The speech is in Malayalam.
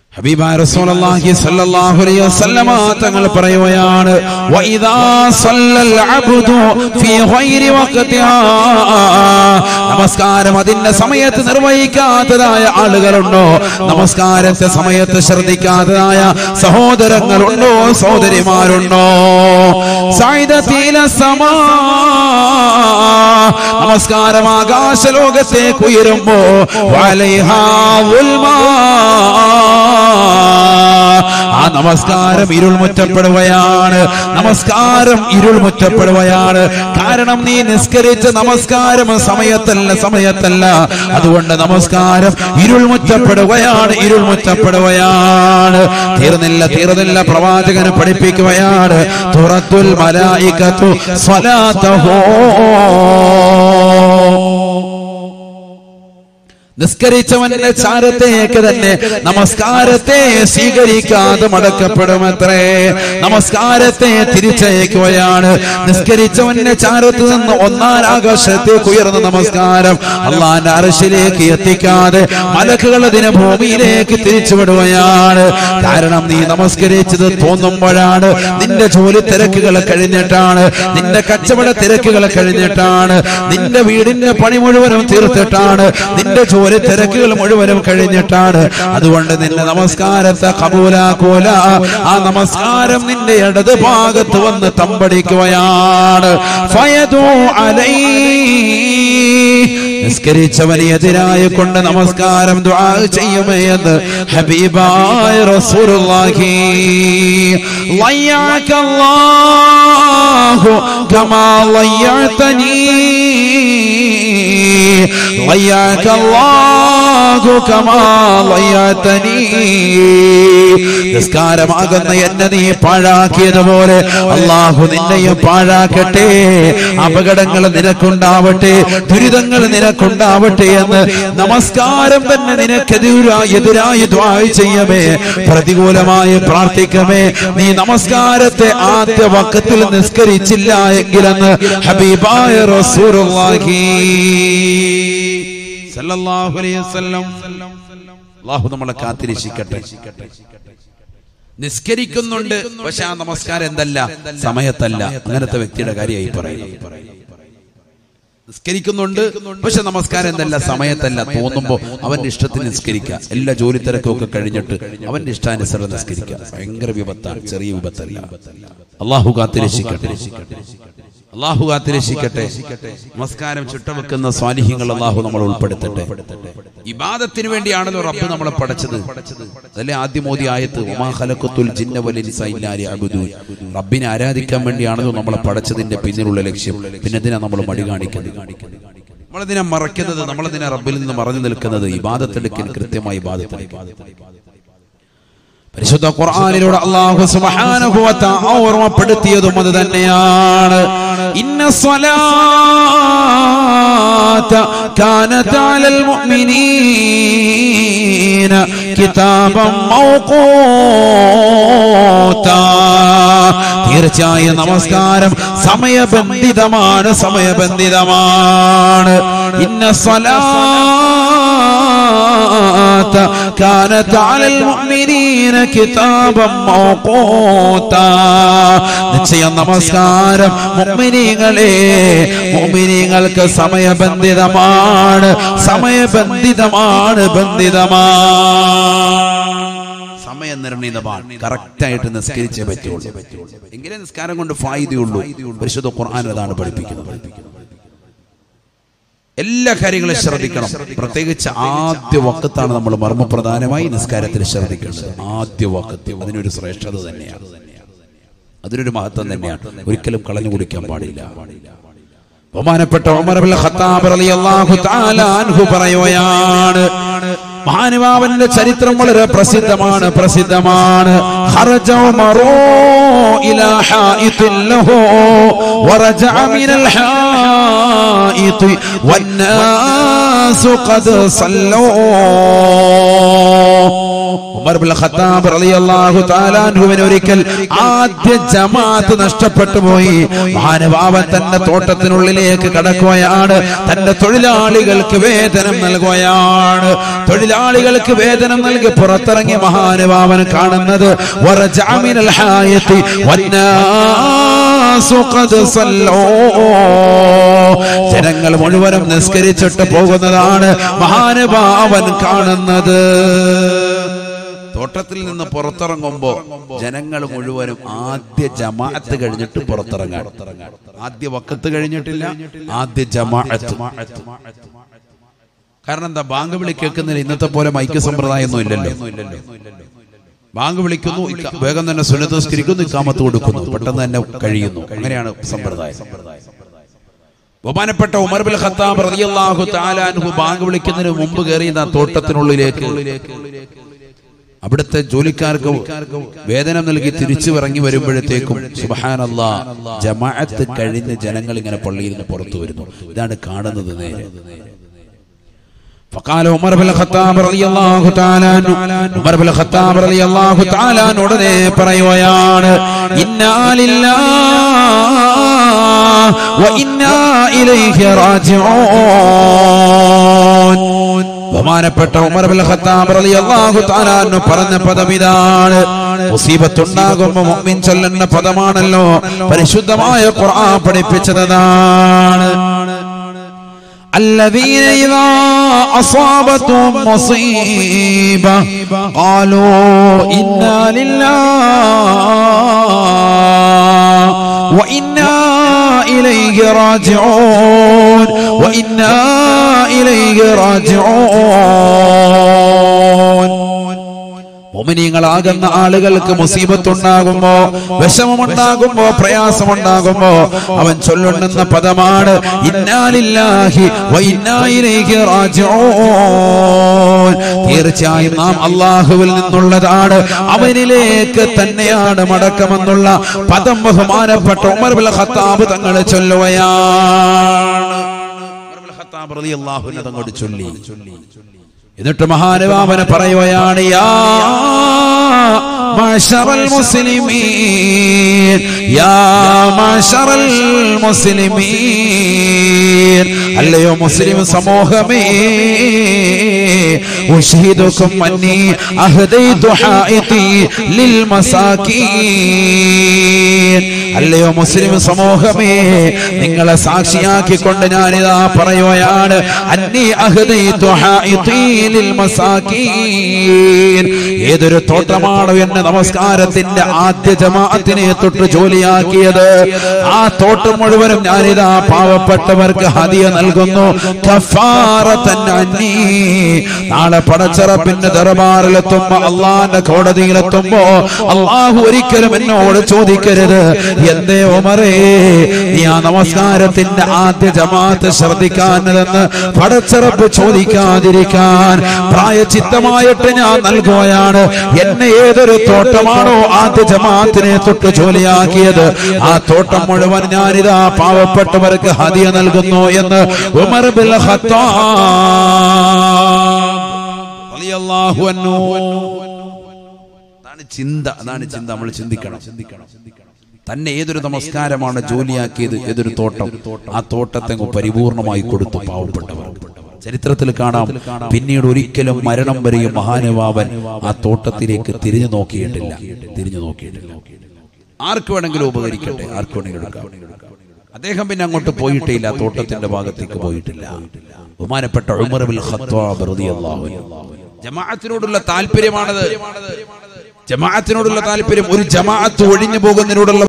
ഹബീബായ റസൂലുള്ളാഹി സ്വല്ലല്ലാഹു അലൈഹി വസല്ലമ തങ്ങൾ പറയുകയാണ് വഇദാ സല്ലൽ അബ്ദു ഫീ ഗൈരി വഖതിഹാ നമസ്കാരം അതിന്റെ സമയത്ത് നിർവഹിക്കാത്തതായ ആളുകളുണ്ടോ നമസ്കാരത്തെ സമയത്ത് ശ്രദ്ധിക്കാത്തതായ സഹോദരങ്ങളുണ്ടോ സഹോദരിമാരുണ്ടോ സൈദതീല സമാ നമസ്കാരം ആകാശ ലോകത്തേക്ക് ഉയരുമ്പോ വലൈഹാ ഉൽമാ ആ നമസ്കാരം ഇരുൾ മുറ്റപ്പെടുകയാണ് നമസ്കാരം ഇരുൾ മുറ്റപ്പെടുകയാണ് കാരണം നീ നിസ്കരിച്ച നമസ്കാരം സമയത്തല്ല സമയത്തല്ല അതുകൊണ്ട് നമസ്കാരം ഇരുൾ മുറ്റപ്പെടുകയാണ് ഇരുൾ മുറ്റപ്പെടുകയാണ് തീർന്നില്ല തീർന്നില്ല പ്രവാചകന് പഠിപ്പിക്കുകയാണ് തുറത്തുൽ മലായികത്തു സ്വലാത്തഹോ നിസ്കരിച്ചവന്റെ ചാരത്തേക്ക് തന്നെ നമസ്കാരത്തെ സ്വീകരിക്കാതെ മടക്കപ്പെടുമത്രേ നമസ്കാരത്തെ തിരിച്ചയക്കുകയാണ് നിസ്കരിച്ചവന്റെ ചാരത്ത് നിന്ന് ഒന്നാം ആകാശത്തേക്ക് ഉയർന്ന നമസ്കാരം അള്ളാന്റെ അറശിലേക്ക് എത്തിക്കാതെ മലക്കുകൾ അതിനെ ഭൂമിയിലേക്ക് തിരിച്ചുവിടുകയാണ് കാരണം നീ നമസ്കരിച്ചത് തോന്നുമ്പോഴാണ് നിന്റെ ജോലി തിരക്കുകൾ കഴിഞ്ഞിട്ടാണ് നിന്റെ കച്ചവട തിരക്കുകൾ കഴിഞ്ഞിട്ടാണ് നിന്റെ വീടിന്റെ പണി മുഴുവനും തീർത്തിട്ടാണ് നിന്റെ ജോലി തിരക്കുകൾ മുഴുവനും കഴിഞ്ഞിട്ടാണ് അതുകൊണ്ട് നിന്റെ നമസ്കാരത്തെ കബൂലാക്കൂല ആ നമസ്കാരം നിന്റെ ഇടത് ഭാഗത്ത് വന്ന് തമ്പടിക്കുകയാണ് ഫയദൂ അലൈ നിസ്കരിച്ചവന് എതിരായി കൊണ്ട് നമസ്കാരം ദുആ ചെയ്യുമേ എന്ന് ഹബീബായ റസൂലുള്ളാഹി ലയ്യാക അല്ലാഹു കമാ ലയ്യതനീ ലയ്യാക അല്ലാഹു കമാ ലയ്യതനീ നിസ്കാരമാകുന്ന എന്നെ നീ പാഴാക്കിയതുപോലെ അള്ളാഹു നിന്നെയും പാഴാക്കട്ടെ അപകടങ്ങൾ നിനക്കുണ്ടാവട്ടെ ദുരിതങ്ങൾ നിനക്കുണ്ടാവട്ടെ എന്ന് നമസ്കാരം തന്നെ നിനക്കെതിരായി എതിരായി ദ്വായ് ചെയ്യമേ പ്രതികൂലമായി പ്രാർത്ഥിക്കമേ നീ നമസ്കാരത്തെ ആദ്യ വക്കത്തിൽ നിസ്കരിച്ചില്ല എങ്കിലെന്ന് ഹബീബായ റസൂലുള്ളാഹി സല്ലല്ലാഹു അലൈഹി വസല്ലം അള്ളാഹു നമ്മളെ കാത്തിരക്ഷിക്കട്ടെ നിസ്കരിക്കുന്നുണ്ട് പക്ഷെ ആ നമസ്കാരം എന്തല്ല സമയത്തല്ല അങ്ങനത്തെ വ്യക്തിയുടെ കാര്യമായി പറയുന്നു നിസ്കരിക്കുന്നുണ്ട് പക്ഷെ നമസ്കാരം എന്തല്ല സമയത്തല്ല തോന്നുമ്പോ അവന്റെ ഇഷ്ടത്തിന് നിസ്കരിക്കുക എല്ലാ ജോലി തിരക്കും ഒക്കെ കഴിഞ്ഞിട്ട് അവന്റെ ഇഷ്ടാനുസരണം നിസ്കരിക്കുക ഭയങ്കര വിപത്താണ് ചെറിയ വിപത്തല്ല അള്ളാഹു കാത്തിരക്ഷിക്കട്ടെ അള്ളാഹു കാത്തിരക്ഷിക്കട്ടെ നമസ്കാരം ചുട്ടവെക്കുന്ന സ്വാലിഹ്യങ്ങൾ അള്ളാഹു നമ്മൾ ഉൾപ്പെടുത്തട്ടെ ഇബാദത്തിന് വേണ്ടിയാണല്ലോ റബ്ബ് നമ്മളെ പഠിച്ചത് അതല്ലേ ആദ്യം മോദി ആയത്ത് ഉമാ ഖലഖത്തുൽ ജിന്ന വൽ ഇൻസ ഇല്ലാ ലിയഅ്ബുദൂൻ റബ്ബിനെ ആരാധിക്കാൻ വേണ്ടിയാണല്ലോ നമ്മളെ പഠിച്ചതിന്റെ പിന്നിലുള്ള ലക്ഷ്യം പിന്നെ എന്തിനാ നമ്മൾ മടി കാണിക്കുന്നത് നമ്മളതിനെ മറയ്ക്കുന്നത് നമ്മളതിനെ റബ്ബിൽ നിന്ന് മറഞ്ഞു നിൽക്കുന്നത് ഇബാദത്തെടുക്കൽ കൃത്യമായി ഇബാദത്തെടുക്കുക പരിശുദ്ധ ഖുർആനിലൂടെ അല്ലാഹു സുബ്ഹാനഹു വ തആല ഓർമ്മപ്പെടുത്തിയതും അത് തന്നെയാണ് ഇന്ന സ്വലാത്ത കാനത അലൽ മുഅ്മിനീന കിതാബം മൗഖൂത തീർച്ചയായും നമസ്കാരം സമയബന്ധിതമാണ് സമയബന്ധിതമാണ് ഇന്ന സ്വലാത്ത കാനത അലൽ മുഅ്മിനീന കിതാബം മൗഖൂത നിശ്ചയം നമസ്കാരം മുഅ്മിനീങ്ങളെ മുഅ്മിനീങ്ങൾക്ക് സമയബന്ധിതമാണ് സമയബന്ധിതമാണ് ബന്ധിതമാണ് സമയം നിർണീതമാണ് കറക്റ്റ് ആയിട്ട് നിസ്കരിച്ചേ പറ്റുള്ളൂ എങ്കിലേ നിസ്കാരം കൊണ്ട് ഫായിദയുള്ളൂ പരിശുദ്ധ ഖുർആൻ അതാണ് പഠിപ്പിക്കുന്നത് എല്ലാ കാര്യങ്ങളും ശ്രദ്ധിക്കണം പ്രത്യേകിച്ച് ആദ്യ വക്കത്താണ് നമ്മൾ മർമ്മപ്രധാനമായി നിസ്കാരത്തിൽ ശ്രദ്ധിക്കേണ്ടത് ആദ്യ വക്കത്ത് അതിനൊരു ശ്രേഷ്ഠത തന്നെയാണ് അതിനൊരു മഹത്വം തന്നെയാണ് ഒരിക്കലും കളഞ്ഞു കുടിക്കാൻ പാടില്ല ബഹുമാനപ്പെട്ട ഉമർ അബ്ദുൽ ഖത്താബ് റളിയല്ലാഹു തആല അൻഹു പറയുകയാണ് മഹാനുഭാവന്റെ ചരിത്രം വളരെ പ്രസിദ്ധമാണ് പ്രസിദ്ധമാണ് ഖറജ ഉമറു ഇലാ ഹായിത്തിൻ ലഹു വറജഅ മിനൽ ഹായിത്തി വന്നാസു ഖദ് സല്ലൂ ഉമർ ബിൻ ഖത്താബ് റളിയല്ലാഹു തആല അൻഹുവിന് ഒരിക്കൽ ആദ്യ ജമാഅത്ത് നഷ്ടപ്പെട്ടു പോയി മഹാനുഭാവൻ തന്റെ തോട്ടത്തിനുള്ളിലേക്ക് കടക്കുകയാണ് തന്റെ തൊഴിലാളികൾക്ക് വേതനം നൽകുകയാണ് തൊഴിലാളികൾക്ക് വേതനം നൽകി പുറത്തിറങ്ങിയ മഹാനുഭാവൻ കാണുന്നത് വറജഅ മിനൽ ഹായത്തി വന്നാസു ഖദ് സല്ലൂ ജനങ്ങൾ മുഴുവനും നിസ്കരിച്ചിട്ട് പോകുന്നതാണ് മഹാനുഭാവൻ കാണുന്നത് തോട്ടത്തിൽ നിന്ന് പുറത്തിറങ്ങുമ്പോ ജനങ്ങൾ മുഴുവനും ആദ്യ ജമാഅത്ത് കഴിഞ്ഞിട്ട് പുറത്തിറങ്ങാൻ ആദ്യ വക്കത്ത് കഴിഞ്ഞിട്ടില്ല ആദ്യ ജമാഅത്ത് കാരണം എന്താ ബാങ്ക് വിളി കേൾക്കുന്നില്ല ഇന്നത്തെ പോലെ മൈക്ക് സമ്പ്രദായമൊന്നും ഇല്ലല്ലോ ബാങ്ക് വിളിക്കുന്നു ഇക്ക- വേഗം തന്നെ സുനതസ്കരിക്കുന്നു ഇക്കാമത്ത് കൊടുക്കുന്നു പെട്ടെന്ന് തന്നെ കഴിയുന്നു അങ്ങനെയാണ് സമ്പ്രദായം ബഹുമാനപ്പെട്ട ഉമർ ബിൻ ഖത്താബ് റളിയല്ലാഹു തആല അൻഹു ബാങ്ക് വിളിക്കുന്നതിന് മുമ്പ് കയറിയ തോട്ടത്തിനുള്ളിലേക്ക് അവിടുത്തെ ജോലിക്കാർക്ക് വേതനം നൽകി തിരിച്ചു ഇറങ്ങി വരുമ്പോഴത്തേക്കും സുബഹാനല്ലാ ജമാഅത്ത് കഴിഞ്ഞ് ജനങ്ങൾ ഇങ്ങനെ പള്ളിയിൽ നിന്ന് പുറത്തു വരുന്നു ഇതാണ് കാണുന്നത് നേരെ فقال عمر بن الخطاب رضي الله تعالى عنه عمر بن الخطاب رضي الله تعالى عنه ഉടനെ പറയുകയാണ് ഇന്നാ ലില്ലാഹ് വഇന്നാ ഇലൈഹി റാജിഊൻ ബഹുമാനപ്പെട്ട ഉമർ ബിൻ ഖത്താബ് റളിയല്ലാഹു തആല അൻഹു പറഞ്ഞ പദം ഇതാണ് മുസീബത്തുണ്ടാകുമ്പോൾ മുഅ്മിൻ ചൊല്ലുന്ന പദമാണല്ലോ പരിശുദ്ധമായ ഖുർആൻ പഠിപ്പിച്ചതാണ് الذين إذا أصابتهم مصيبة قالوا إنا لله وإنا إليه راجعون وإنا إليه راجعون മോമിനിയങ്ങളാകുന്ന ആളുകൾക്ക് മുസീബത്തുണ്ടാകുമ്പോ വിഷമമുണ്ടാകുമ്പോ പ്രയാസമുണ്ടാകുമ്പോ അവൻ ചൊല്ലുണ്ടെന്ന പദമാണ് ഇന്നാലില്ലാഹി വ ഇന്നാ ഇലൈഹി റാജിഊൻ തീർച്ചയായും നാം അള്ളാഹുവിൽ നിന്നുള്ളതാണ് അവനിലേക്ക് തന്നെയാണ് മടക്കമെന്നുള്ള പദം ബഹുമാനപ്പെട്ട ഉമർ ബിൻ ഖത്താബ് തങ്ങൾ ചൊല്ലുകയാണ് ഉമർ ബിൻ ഖത്താബ് റളിയല്ലാഹു അൻഹു തങ്ങളോട് ചൊല്ലി എന്നിട്ട് മഹാനുഭാവന പറയുകയാണ് യാ മാശറൽ മുസ്ലിമീൻ യാ മാശറൽ മുസ്ലിമീൻ അല്ലയോ മുസ്ലിം സമൂഹമേ ഉഷഹിദുക്കും അന്നി അഹദൈതു ഹായിതി ലിൽ മസാകീൻ അല്ലയോ മുസ്ലിം സമൂഹമേ നിങ്ങളെ സാക്ഷിയാക്കിക്കൊണ്ട് ഞാനിതാ പറയുകയാണ് അന്നി അഹദൈതു ഹായിതി ലിൽ മസാകീൻ ഏതൊരു തോട്ടമാണോ എന്നെ നമസ്കാരത്തിന്റെ ആദ്യ ജമാഅത്തിനെ തൊട്ട് ജോലിയാക്കിയത് ആ തോട്ടം മുഴുവനും ഞാനിതാ പാവപ്പെട്ടവർക്ക് ഹദിയ നൽകുന്നു കഫാറത്തൻ അന്നീ. നാളെ പടച്ചറപ്പിന്റെ ദർബാറിലെത്തുമ്പോ അള്ളാന്റെ കോടതിയിലെത്തുമ്പോ അള്ളാഹു ഒരിക്കലും എന്നോട് ചോദിക്കരുത് എന്തേ ഒമറേ നീ ആ നമസ്കാരത്തിന്റെ ആദ്യ ജമാഅത്ത് ശ്രദ്ധിക്കാനതെന്ന് പടച്ചറപ്പ് ചോദിക്കാതിരിക്കാൻ പ്രായചിത്തമായിട്ട് ഞാൻ നൽകുകയാണ് എന്നെ ഏതൊരു തോട്ടമാണോ ആദ്യ ജമാഅത്തിനെ തൊട്ട് ജോലിയാക്കിയത് ആ തോട്ടം മുഴുവൻ ഞാനിതാ പാവപ്പെട്ടവർക്ക് ഹദിയ നൽകുന്നു എന്ന് ഉമർ ബിൽ ഖത്താബ് റളിയല്ലാഹു അൻഹു അതാണ് ചിന്ത അതാണ് ചിന്ത നമ്മൾ ചിന്തിക്കണം തന്നെ ഏതൊരു നമസ്കാരമാണ് ജോലിയാക്കിയത് ഏതൊരു തോട്ടം ആ തോട്ടത്തെ അങ്ങ് പരിപൂർണമായി കൊടുത്തു പാവപ്പെട്ടവർ ചരിത്രത്തിൽ കാണാം പിന്നീട് ഒരിക്കലും മരണം വരെയും മഹാനുഭാവൻ ആ തോട്ടത്തിലേക്ക് തിരിഞ്ഞു നോക്കിയിട്ടില്ല തിരിഞ്ഞു നോക്കിയിട്ടില്ല ആർക്ക് വേണമെങ്കിലും ഉപകരിക്കട്ടെ ആർക്ക് വേണമെങ്കിലും എടുക്കാം അദ്ദേഹം പിന്നെ അങ്ങോട്ട് പോയിട്ടില്ല ആ തോട്ടത്തിന്റെ ഭാഗത്തേക്ക് പോയിട്ടില്ല ബഹുമാനപ്പെട്ട ഉമർ ബിൽ ഖത്താബ് റളിയല്ലാഹു അൻഹു ജമാഅത്തിനോടുള്ള താല്പര്യമാണത് ജമാഅത്തിനോടുള്ള താല്പര്യം ഒരു ജമാഅത്ത് ഒഴിഞ്ഞു പോകുന്നതിനോടുള്ള